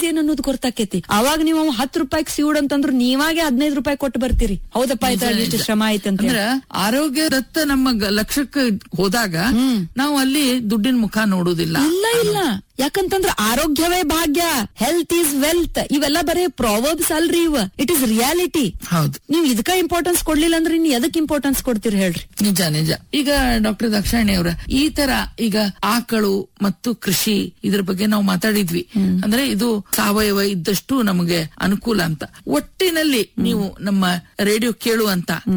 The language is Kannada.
ಏನ್ ಅನ್ನೋದು ಗೊತ್ತಾಕೇತಿ ಅವಾಗ ನೀವು ಹತ್ತು ರೂಪಾಯಿಗೆ ಸಿವುಡ್ ಅಂತಂದ್ರು ನೀವಾಗೆ ಹದಿನೈದು ರೂಪಾಯಿ ಕೊಟ್ಟು ಬರ್ತೀರಿ ಹೌದಪ್ಪ ಆಯ್ತಾ ಇಷ್ಟು ಶ್ರಮ ಆಯ್ತು ಅಂತ ಅಂದ್ರ ಆರೋಗ್ಯದತ್ತ ನಮ್ಮ ಗ- ಲಕ್ಷ್ಯಕ್ಕೆ ಹೋದಾಗ ನಾವು ಅಲ್ಲಿ ದುಡ್ಡಿನ ಮುಖ ನೋಡುದಿಲ್ಲ ಇಲ್ಲ ಇಲ್ಲ ಯಾಕಂತಂದ್ರ ಆರೋಗ್ಯವೇ ಭಾಗ್ಯ ಹೆಲ್ತ್ ಈಸ್ ವೆಲ್ತ್ ಇವೆಲ್ಲ ಬರೇ ಪ್ರಾವರ್ಬ್ಸ್ ಅಲ್ರಿ ಇವ ಇಟ್ ಇಸ್ ರಿಯಾಲಿಟಿ ಹೌದು ನೀವ್ ಇದಕ್ಕ ಇಂಪಾರ್ಟೆನ್ಸ್ ಕೊಡ್ಲಿಲ್ಲ ಅಂದ್ರೆ ಇನ್ ಎದಕ್ ಇಂಪಾರ್ಟೆನ್ಸ್ ಕೊಡ್ತೀರಿ ಹೇಳ್ರಿ ನಿಜ ನಿಜ ಈಗ ಡಾಕ್ಟರ್ ದಾಕ್ಷಾಯಣಿ ಅವರ ಈ ತರ ಈಗ ಆಕಳು ಮತ್ತು ಕೃಷಿ ಇದ್ರ ಬಗ್ಗೆ ನಾವು ಮಾತಾಡಿದ್ವಿ ಅಂದ್ರೆ ಇದು ಸಾವಯವ ಇದ್ದಷ್ಟು ನಮಗೆ ಅನುಕೂಲ ಅಂತ ಒಟ್ಟಿನಲ್ಲಿ ನೀವು ನಮ್ಮ ರೇಡಿಯೋ ಕೇಳುವಂತ